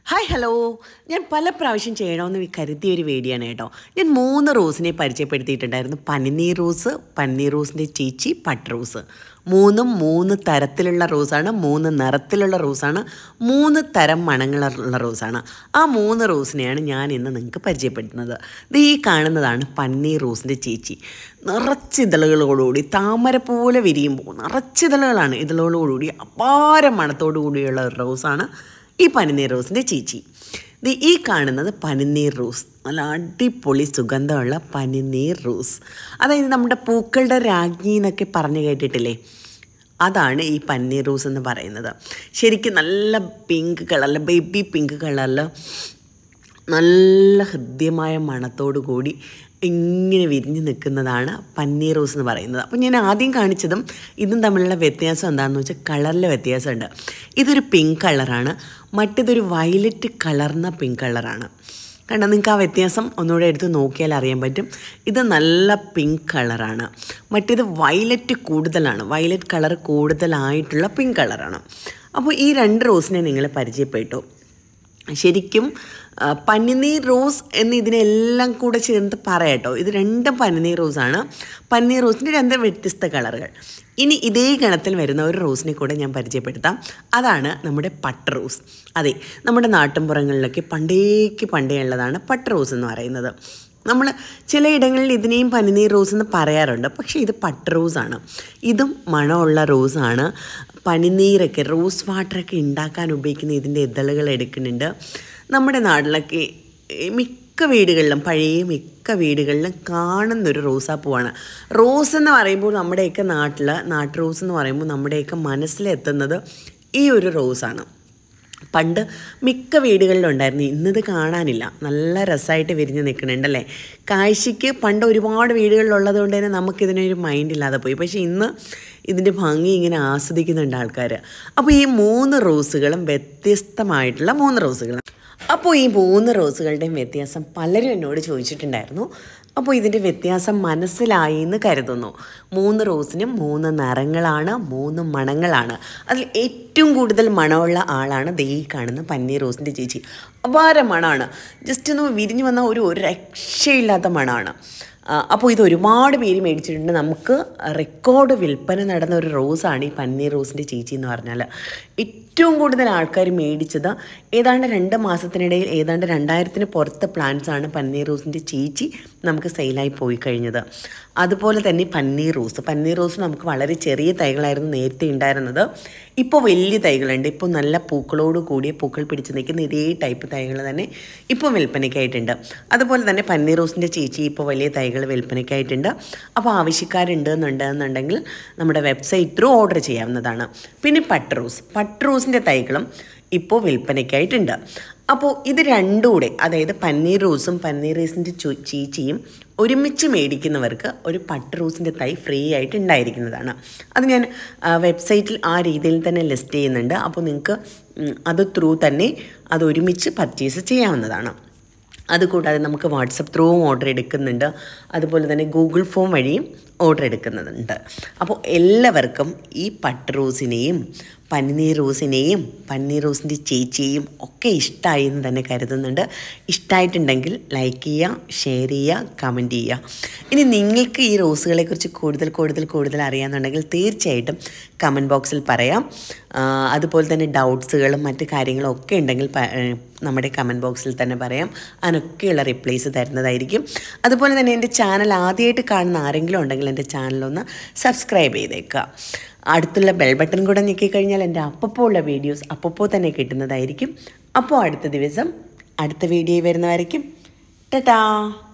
hi hello ഞാൻ പല പ്രാവശ്യം ചെയ്യണമെന്ന് കരുതിയ ഒരു വീഡിയോയാണ് കേട്ടോ ഞാൻ മൂന്ന് റോസിനെ പരിചയപ്പെടുത്തിയിട്ടുണ്ടായിരുന്നു പനിനീർ റോസ് പന്നീർ റോസിൻ്റെ ചേച്ചി പട്ട് റോസ് മൂന്നും മൂന്ന് തരത്തിലുള്ള റോസാണ് മൂന്ന് നിറത്തിലുള്ള റോസാണ് മൂന്ന് തരം മണങ്ങളുള്ള റോസാണ് ആ മൂന്ന് റോസിനെയാണ് ഞാൻ ഇന്ന് നിങ്ങൾക്ക് പരിചയപ്പെടുത്തുന്നത് ഇത് ഈ കാണുന്നതാണ് പന്നീർ റോസിൻ്റെ ചേച്ചി നിറച്ചിതളുകളോടുകൂടി താമര പോലെ വിരിയുമ്പോൾ നിറച്ചിതളുകളാണ് ഇതളുകളോടുകൂടി അപാര മണത്തോടു കൂടിയുള്ള ഒരു റോസാണ് ഈ പനിനീർ റോസിൻ്റെ ചേച്ചി ഇത് ഈ കാണുന്നത് പനിനീർ റോസ് നല്ല അടിപൊളി സുഗന്ധമുള്ള പനിനീർ റോസ് അതായത് നമ്മുടെ പൂക്കളുടെ രാജ്ഞി എന്നൊക്കെ പറഞ്ഞു കേട്ടിട്ടില്ലേ അതാണ് ഈ പന്നീർ റോസ് എന്ന് പറയുന്നത് ശരിക്കും നല്ല പിങ്ക് കളറിൽ ബേബി പിങ്ക് കളറിൽ നല്ല ഹൃദ്യമായ മണത്തോടു കൂടി ഇങ്ങനെ വിരിഞ്ഞ് നിൽക്കുന്നതാണ് പന്നീർ റോസ് എന്ന് പറയുന്നത് അപ്പോൾ ഞാൻ ആദ്യം കാണിച്ചതും ഇതും തമ്മിലുള്ള വ്യത്യാസം എന്താണെന്ന് വെച്ചാൽ കളറിൽ വ്യത്യാസമുണ്ട് ഇതൊരു പിങ്ക് കളറാണ് മറ്റേതൊരു വയലറ്റ് കളർന്ന പിങ്ക് കളറാണ് കണ്ടോ നിങ്ങൾക്ക് ആ വ്യത്യാസം ഒന്നുകൂടെ എടുത്ത് നോക്കിയാൽ അറിയാൻ പറ്റും ഇത് നല്ല പിങ്ക് കളറാണ് മറ്റേത് വയലറ്റ് കൂടുതലാണ് വയലറ്റ് കളർ കൂടുതലായിട്ടുള്ള പിങ്ക് കളറാണ് അപ്പോൾ ഈ രണ്ട് റോസിനെ നിങ്ങൾ പരിചയപ്പെട്ടു ശരിക്കും ആ, പനിനീർ റോസ് എന്ന് ഇതിനെല്ലാം കൂടെ ചേർത്ത് പറയാട്ടോ ഇത് രണ്ടും പനിനീർ റോസാണ് പന്നീർ റോസിൻ്റെ രണ്ട് വ്യത്യസ്ത കളറുകൾ ഇനി ഇതേ ഗണത്തിൽ വരുന്ന ഒരു റോസിനെ കൂടെ ഞാൻ പരിചയപ്പെടുത്താം അതാണ് നമ്മുടെ പട്ട് റോസ് അതെ നമ്മുടെ നാട്ടിൻപുറങ്ങളിലൊക്കെ പണ്ടേക്ക് പണ്ടേ ഉള്ളതാണ് പട്ട് റോസ് എന്ന് പറയുന്നത് നമ്മൾ ചിലയിടങ്ങളിൽ ഇതിനെയും പനിനീർ റോസ് എന്ന് പറയാറുണ്ട് പക്ഷേ ഇത് പട്ട് റോസാണ് ഇതും മണമുള്ള റോസാണ് പനിനീരൊക്കെ റോസ് വാട്ടറൊക്കെ ഉണ്ടാക്കാൻ ഉപയോഗിക്കുന്ന ഇതിൻ്റെ ഇതളുകൾ എടുക്കുന്നുണ്ട് നമ്മുടെ നാട്ടിലൊക്കെ ഏ, മിക്ക വീടുകളിലും പഴയ മിക്ക വീടുകളിലും കാണുന്നൊരു റോസാപ്പൂവാണ് റോസ് എന്ന് പറയുമ്പോൾ നമ്മുടെയൊക്കെ നാട്ടിൽ നാട്ടു റോസ് എന്ന് പറയുമ്പോൾ നമ്മുടെയൊക്കെ മനസ്സിലെത്തുന്നത് ഈ ഒരു റോസാണ് പണ്ട് മിക്ക വീടുകളിലുണ്ടായിരുന്നു ഇന്നത് കാണാനില്ല നല്ല രസമായിട്ട് വിരിഞ്ഞ് നിൽക്കുന്നുണ്ടല്ലേ കാഴ്ചയ്ക്ക് പണ്ട് ഒരുപാട് വീടുകളിലുള്ളത് കൊണ്ട് തന്നെ നമുക്കിതിനൊരു മൈൻഡ് ഇല്ലാതെ പോയി പക്ഷേ ഇന്ന് ഇതിൻ്റെ ഭംഗി ഇങ്ങനെ ആസ്വദിക്കുന്നുണ്ട് ആൾക്കാർ അപ്പോൾ ഈ മൂന്ന് റോസുകളും വ്യത്യസ്തമായിട്ടുള്ള മൂന്ന് റോസുകളാണ് അപ്പോൾ ഈ മൂന്ന് റോസുകളുടെയും വ്യത്യാസം പലരും എന്നോട് ചോദിച്ചിട്ടുണ്ടായിരുന്നു അപ്പോൾ ഇതിൻ്റെ വ്യത്യാസം മനസ്സിലായി എന്ന് കരുതുന്നു മൂന്ന് റോസിനും മൂന്ന് നിറങ്ങളാണ് മൂന്ന് മണങ്ങളാണ് അതിൽ ഏറ്റവും കൂടുതൽ മണമുള്ള ആളാണ് ദേ ഈ കാണുന്ന പന്നീർ റോസിൻ്റെ ചേച്ചി അപാര മണമാണ് ജസ്റ്റ് ഒന്ന് വിരിഞ്ഞു വന്ന ഒരു ഒരു രക്ഷയില്ലാത്ത മണമാണ് ആ, അപ്പോൾ ഇത് ഒരുപാട് പേര് മേടിച്ചിട്ടുണ്ട് നമുക്ക് റെക്കോർഡ് വിൽപ്പന നടന്ന ഒരു റോസാണ് ഈ പന്നീർ റോസിൻ്റെ ചേച്ചി എന്ന് പറഞ്ഞാൽ ഏറ്റവും കൂടുതൽ ആൾക്കാർ മേടിച്ചത് ഏതാണ്ട് രണ്ട് മാസത്തിനിടയിൽ ഏതാണ്ട് രണ്ടായിരത്തിന് പുറത്ത് പ്ലാന്റ്സ് ആണ് പന്നീർ റോസിൻ്റെ ചേച്ചി നമുക്ക് സെയിലായി പോയി കഴിഞ്ഞത് അതുപോലെ തന്നെ പന്നീർ റോസ് പന്നീർ റോസ് നമുക്ക് വളരെ ചെറിയ തൈകളായിരുന്നു നേരത്തെ ഉണ്ടായിരുന്നത് ഇപ്പോൾ വലിയ തൈകളുണ്ട് ഇപ്പോൾ നല്ല പൂക്കളോട് കൂടിയ പൂക്കൾ പിടിച്ച് നിൽക്കുന്ന ഇതേ ടൈപ്പ് തൈകൾ തന്നെ ഇപ്പോൾ വിൽപ്പനയ്ക്കായിട്ടുണ്ട് അതുപോലെ തന്നെ പന്നീർ റോസിൻ്റെ ചേച്ചി ഇപ്പോൾ വലിയ തൈകൾ വിൽപ്പനയ്ക്കായിട്ടുണ്ട് അപ്പോൾ ആവശ്യക്കാരുണ്ട് എന്നുണ്ടെന്നുണ്ടെങ്കിൽ നമ്മുടെ വെബ്സൈറ്റ് ത്രൂ ഓർഡർ ചെയ്യാവുന്നതാണ് പിന്നെ പട്ട് റോസ് പട്ട് റോസിൻ്റെ തൈകളും ഇപ്പോൾ വിൽപ്പനയ്ക്കായിട്ടുണ്ട് അപ്പോൾ ഇത് രണ്ടും കൂടെ അതായത് പന്നീർ റോസും പന്നീർ റോസിൻ്റെ ചു- ചീച്ചിയും ഒരുമിച്ച് മേടിക്കുന്നവർക്ക് ഒരു പട്ട് റോസിൻ്റെ തൈ ഫ്രീ ആയിട്ട് ഉണ്ടായിരിക്കുന്നതാണ് അത് ഞാൻ ആ, വെബ്സൈറ്റിൽ ആ രീതിയിൽ തന്നെ ലിസ്റ്റ് ചെയ്യുന്നുണ്ട് അപ്പോൾ നിങ്ങൾക്ക് ഉം, അത് ത്രൂ തന്നെ അത് ഒരുമിച്ച് പർച്ചേസ് ചെയ്യാവുന്നതാണ് അതുകൂടാതെ നമുക്ക് വാട്സപ്പ് ത്രൂവും ഓർഡർ എടുക്കുന്നുണ്ട് അതുപോലെ തന്നെ ഗൂഗിൾ ഫോം വഴിയും ഓർഡർ എടുക്കുന്നുണ്ട് അപ്പോൾ എല്ലാവർക്കും ഈ പട്ട് റോസിനെയും പനിനീർ റോസിനെയും പന്നീർ റോസിൻ്റെ ചേച്ചിയെയും ഒക്കെ ഇഷ്ടമായി എന്ന് തന്നെ കരുതുന്നുണ്ട് ഇഷ്ടമായിട്ടുണ്ടെങ്കിൽ ലൈക്ക് ചെയ്യുക ഷെയർ ചെയ്യുക കമൻറ്റ് ചെയ്യുക ഇനി നിങ്ങൾക്ക് ഈ റോസുകളെക്കുറിച്ച് കൂടുതൽ കൂടുതൽ കൂടുതൽ അറിയാമെന്നുണ്ടെങ്കിൽ തീർച്ചയായിട്ടും കമൻറ്റ് ബോക്സിൽ പറയാം ആ, അതുപോലെ തന്നെ ഡൗട്ട്സുകളും മറ്റു കാര്യങ്ങളും ഒക്കെ ഉണ്ടെങ്കിൽ പ- ഏ, നമ്മുടെ കമൻറ്റ് ബോക്സിൽ തന്നെ പറയാം അതിനൊക്കെയുള്ള റിപ്ലൈസ് തരുന്നതായിരിക്കും അതുപോലെ തന്നെ എൻ്റെ ചാനൽ ആദ്യമായിട്ട് കാണുന്ന ആരെങ്കിലും ഉണ്ടെങ്കിൽ എൻ്റെ ചാനലൊന്ന് സബ്സ്ക്രൈബ് ചെയ്തേക്കുക അടുത്തുള്ള ബെൽ ബട്ടൺ കൂടെ ഞെക്കിക്കഴിഞ്ഞാൽ എൻ്റെ അപ്പപ്പോൾ ഉള്ള വീഡിയോസ് അപ്പപ്പോൾ തന്നെ കിട്ടുന്നതായിരിക്കും അപ്പോൾ അടുത്ത ദിവസം അടുത്ത വീഡിയോ വരുന്നവരേക്കും ടാറ്റാ